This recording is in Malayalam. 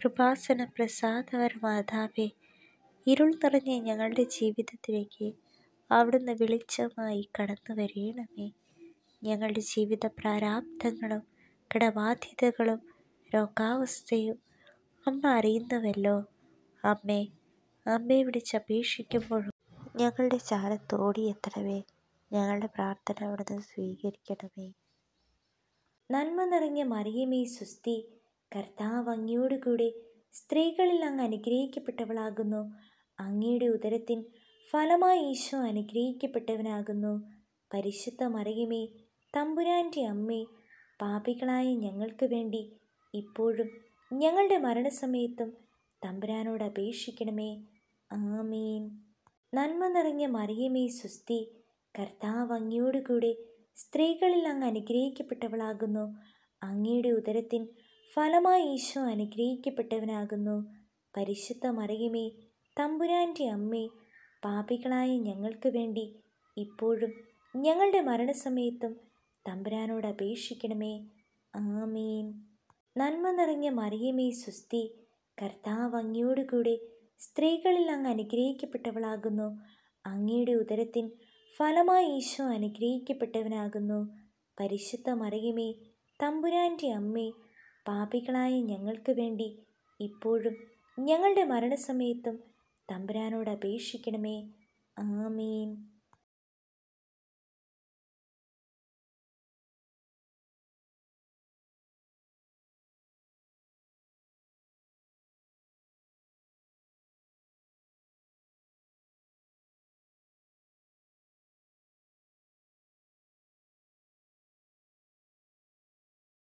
കൃപാസന പ്രസാദവര മാതാവേ ഇരുൾ നിറഞ്ഞ ഞങ്ങളുടെ ജീവിതത്തിലേക്ക് അവിടുന്ന് വെളിച്ചമായി കടന്നു വരയണമേ ഞങ്ങളുടെ ജീവിത പ്രാരാബ്ധങ്ങളും കടബാധ്യതകളും രോഗാവസ്ഥയും അമ്മ അറിയുന്നുവല്ലോ അമ്മേ അമ്മയെ വിളിച്ചപേക്ഷിക്കുമ്പോഴും ഞങ്ങളുടെ ചാരത്ത് ഓടിയെത്തണമേ ഞങ്ങളുടെ പ്രാർത്ഥന അവിടുന്ന് സ്വീകരിക്കണമേ നന്മ നിറഞ്ഞ മറിയമേ സുസ്തി കർത്താവ് അങ്ങയോടുകൂടെ സ്ത്രീകളിൽ അങ്ങ് അനുഗ്രഹിക്കപ്പെട്ടവളാകുന്നു അങ്ങയുടെ ഉദരത്തിൻ ഫലമായി ഈശോ അനുഗ്രഹിക്കപ്പെട്ടവനാകുന്നു പരിശുദ്ധ മറിയമേ തമ്പുരാൻ്റെ അമ്മേ പാപികളായ ഞങ്ങൾക്ക് വേണ്ടി ഇപ്പോഴും ഞങ്ങളുടെ മരണസമയത്തും തമ്പുരാനോട് അപേക്ഷിക്കണമേ ആമീൻ നന്മ നിറഞ്ഞ മറിയമേ സുസ്തി കർത്താവ് അങ്ങയോടുകൂടെ സ്ത്രീകളിൽ അങ്ങ് അനുഗ്രഹിക്കപ്പെട്ടവളാകുന്നു അങ്ങയുടെ ഉദരത്തിൻ ഫലമായി ഈശോ അനുഗ്രഹിക്കപ്പെട്ടവനാകുന്നു പരിശുദ്ധ മറിയമേ തമ്പുരാൻ്റെ അമ്മേ പാപികളായ ഞങ്ങൾക്ക് വേണ്ടി ഇപ്പോഴും ഞങ്ങളുടെ മരണസമയത്തും തമ്പുരാനോട് അപേക്ഷിക്കണമേ ആമീൻ നന്മ നിറഞ്ഞ മറിയമേ സുസ്തി കർത്താവ് അങ്ങയോടുകൂടെ സ്ത്രീകളിൽ അങ്ങ് അനുഗ്രഹിക്കപ്പെട്ടവളാകുന്നു അങ്ങയുടെ ഉദരത്തിൻ ഫലമായി ഈശോ അനുഗ്രഹിക്കപ്പെട്ടവനാകുന്നു പരിശുദ്ധ മറിയമേ തമ്പുരാൻ്റെ അമ്മേ പാപികളായ ഞങ്ങൾക്ക് വേണ്ടി ഇപ്പോഴും ഞങ്ങളുടെ മരണസമയത്തും തമ്പുരാനോട് അപേക്ഷിക്കണമേ ആമീൻ